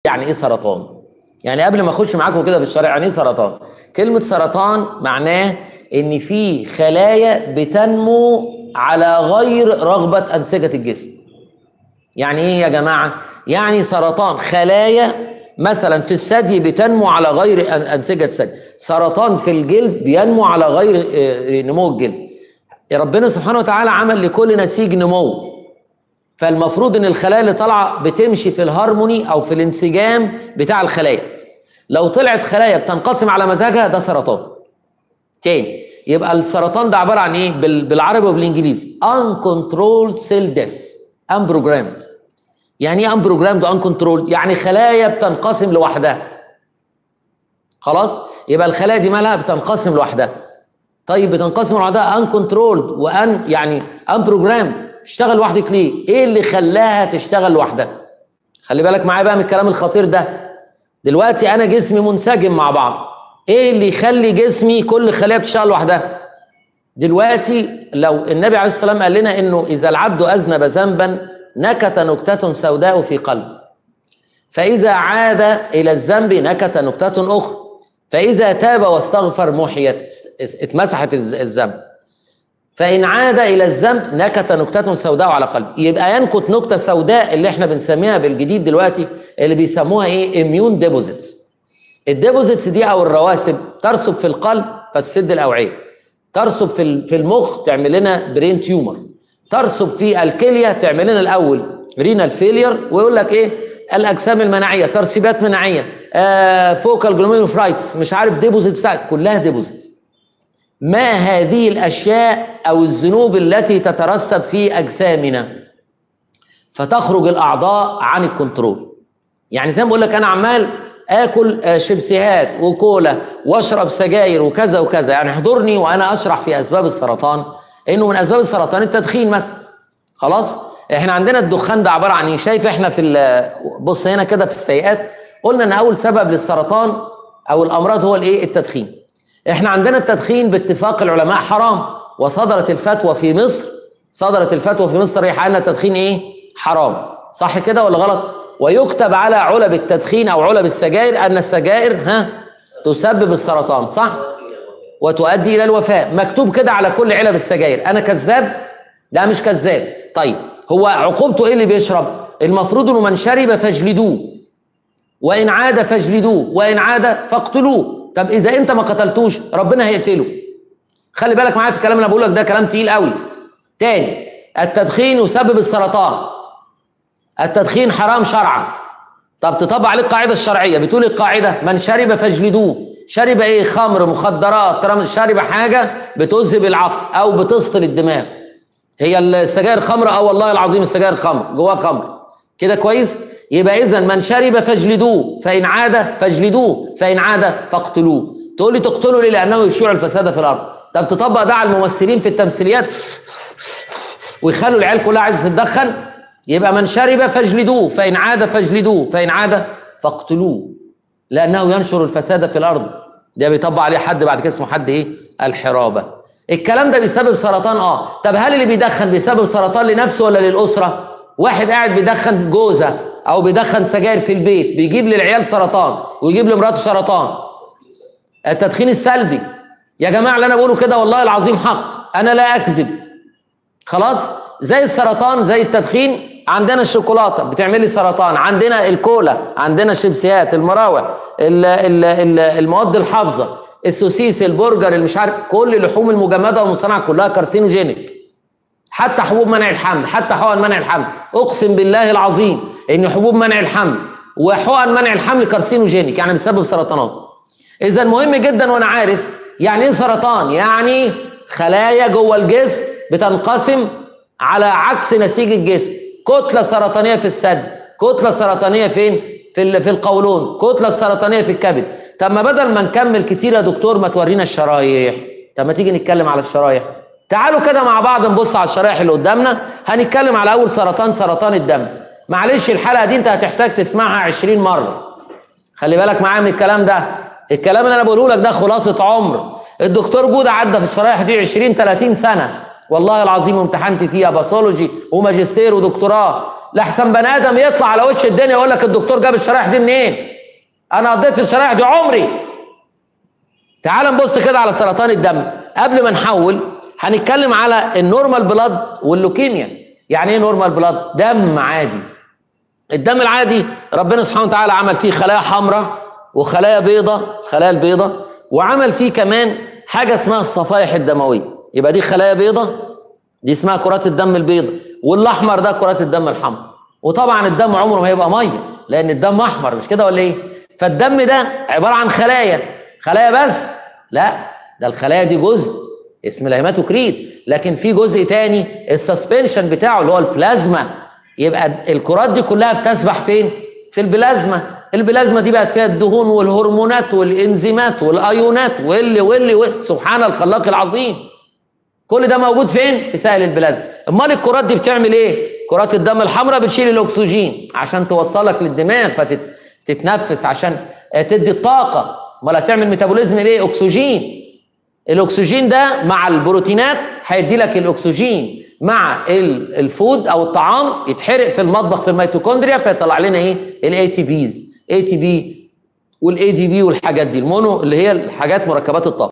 يعني ايه سرطان يعني قبل ما اخش معاكم كده في الشرع يعني ايه سرطان كلمه سرطان معناه ان في خلايا بتنمو على غير رغبه انسجه الجسم يعني ايه يا جماعه يعني سرطان خلايا مثلا في الثدي بتنمو على غير أن- انسجه الثدي سرطان في الجلد بينمو على غير آه، نمو الجلد ربنا سبحانه وتعالى عمل لكل نسيج نمو فالمفروض ان الخلايا اللي طالعه بتمشي في الهارموني او في الانسجام بتاع الخلايا لو طلعت خلايا بتنقسم على مزاجها ده سرطان تاني يبقى السرطان ده عباره عن ايه بال- بالعربي وبالانجليزي uncontrolled cell death unprogrammed يعني ايه unprogrammed uncontrolled يعني خلايا بتنقسم لوحدها خلاص يبقى الخلايا دي مالها بتنقسم لوحدها طيب بتنقسم لوحدها uncontrolled وان يعني unprogrammed تشتغل لوحدك ليه ايه اللي خلاها تشتغل لوحدها خلي بالك معايا بقى من الكلام الخطير ده دلوقتي انا جسمي منسجم مع بعض ايه اللي يخلي جسمي كل خليه بتشتغل لوحدها دلوقتي لو النبي عليه الصلاه والسلام قال لنا انه اذا العبد اذنب ذنبا نكت نكته سوداء في قلبه فاذا عاد الى الذنب نكت نكته اخرى فاذا تاب واستغفر محيت اتمسحت الز- الذنب فإن عاد إلى الذنب نكت نكتة سوداء على قلبه يبقى ينكت نكتة سوداء اللي احنا بنسميها بالجديد دلوقتي اللي بيسموها ايه اميون ديبوزيتس الديبوزيتس دي او الرواسب ترسب في القلب فتسد الاوعيه ترسب في ال- في المخ تعمل لنا برين تيومر ترسب في الكليه تعمل لنا الاول رينال فيلير ويقول لك ايه الاجسام المناعيه ترسيبات مناعيه آه فوكال جلوميروفرايتس مش عارف ديبوزيت بتاع كلها ديبوزيتس ما هذه الاشياء او الذنوب التي تترسب في اجسامنا فتخرج الاعضاء عن الكنترول يعني زي ما بقول لك انا عمال اكل آه، شيبسيهات وكولا واشرب سجاير وكذا وكذا يعني احضرني وانا اشرح في اسباب السرطان انه من اسباب السرطان التدخين مثلا خلاص احنا عندنا الدخان ده عباره عن ايه شايف احنا في ال- بص هنا كده في السيئات قلنا ان اول سبب للسرطان او الامراض هو الايه التدخين احنا عندنا التدخين باتفاق العلماء حرام وصدرت الفتوى في مصر صدرت الفتوى في مصر ريح ان التدخين ايه حرام صح كده ولا غلط ويكتب على علب التدخين او علب السجائر ان السجائر ها تسبب السرطان صح وتؤدي الى الوفاه مكتوب كده على كل علب السجاير انا كذاب لا مش كذاب طيب هو عقوبته ايه اللي بيشرب المفروض انه من شرب فاجلدوه وان عاد فاجلدوه وان عاد فاقتلوه طب اذا انت ما قتلتوش ربنا هيقتله خلي بالك معايا في الكلام اللي انا بقوله لك ده كلام تقيل قوي تاني التدخين يسبب السرطان التدخين حرام شرعا طب تطبق عليه القاعده الشرعيه بتقول القاعده من شرب فاجلدوه شرب ايه خمر مخدرات ترى شرب حاجه بتذهب العقل او بتسطل الدماغ هي السجاير خمر اه والله العظيم السجاير خمر جواها خمر كده كويس يبقى اذا من شرب فاجلدوه فان عاد فاجلدوه فان عاد فاقتلوه تقول لي تقتله ليه لانه يشيع الفساد في الارض طب تطبق ده على الممثلين في التمثيليات ويخلوا العيال كلها عايزه تتدخن يبقى من شرب فاجلدوه فان عاد فاجلدوه فان عاد فاقتلوه لانه ينشر الفساد في الارض ده بيطبق عليه حد بعد كده اسمه حد ايه الحرابه الكلام ده بيسبب سرطان اه طب هل اللي بيدخن بيسبب سرطان لنفسه ولا للاسره واحد قاعد بيدخن جوزه او بيدخن سجاير في البيت بيجيب للعيال سرطان ويجيب لمراته سرطان التدخين السلبي يا جماعه اللي انا بقوله كده والله العظيم حق انا لا اكذب خلاص زي السرطان زي التدخين عندنا الشوكولاته بتعمل لي سرطان عندنا الكولا عندنا الشيبسيات المراوح ال- ال- ال- المواد الحافظه السوسيس البرجر اللي مش عارف كل اللحوم المجمده والمصنعه كلها كارسينوجينيك حتى حبوب منع الحمل حتى حقن منع الحمل اقسم بالله العظيم ان حبوب منع الحمل وحقن منع الحمل كارسينوجينيك يعني بتسبب سرطانات اذا مهم جدا وانا عارف يعني ايه سرطان يعني خلايا جوه الجسم بتنقسم على عكس نسيج الجسم كتله سرطانيه في الثدي كتله سرطانيه فين في ال- في القولون كتله سرطانيه في الكبد طب ما بدل ما نكمل كتير يا دكتور ما تورينا الشرايح طب ما تيجي نتكلم على الشرايح تعالوا كده مع بعض نبص على الشرايح اللي قدامنا هنتكلم على اول سرطان سرطان الدم معلش الحلقه دي انت هتحتاج تسمعها 20 مره خلي بالك معايا من الكلام ده الكلام اللي انا بقوله لك ده خلاصه عمر الدكتور جوده عدى في الشرايح دي 20 30 سنه والله العظيم وامتحنت فيها باثولوجي وماجستير ودكتوراه لحسن بني ادم يطلع على وش الدنيا يقول لك الدكتور جاب الشرايح دي منين انا قضيت في الشرايح دي عمري تعال نبص كده على سرطان الدم قبل ما نحول هنتكلم على النورمال بلاد واللوكيميا يعني ايه نورمال بلاد دم عادي الدم العادي ربنا سبحانه وتعالى عمل فيه خلايا حمراء وخلايا بيضة خلايا البيضة وعمل فيه كمان حاجة اسمها الصفائح الدموية يبقى دي خلايا بيضة دي اسمها كرات الدم البيضة والاحمر ده كرات الدم الحمراء وطبعا الدم عمره ما هيبقى ميه لان الدم احمر مش كده ولا ايه فالدم ده عباره عن خلايا خلايا بس لا ده الخلايا دي جزء اسم الهيماتوكريت لكن في جزء تاني السسبنشن بتاعه اللي هو البلازما يبقى الكرات دي كلها بتسبح فين في البلازما البلازما دي بقت فيها الدهون والهرمونات والانزيمات والايونات واللي واللي, واللي سبحان الخلاق العظيم كل ده موجود فين في سائل البلازما امال الكرات دي بتعمل ايه كرات الدم الحمراء بتشيل الاكسجين عشان توصلك للدماغ فتتنفس عشان تدي الطاقه امال هتعمل ميتابوليزم بايه اكسجين الاكسجين ده مع البروتينات هيدي لك الاكسجين مع الفود او الطعام يتحرق في المطبخ في الميتوكوندريا فيطلع لنا ايه الاي تي بيز اي تي بي والاي دي بي والحاجات دي المونو اللي هي الحاجات مركبات الطاقه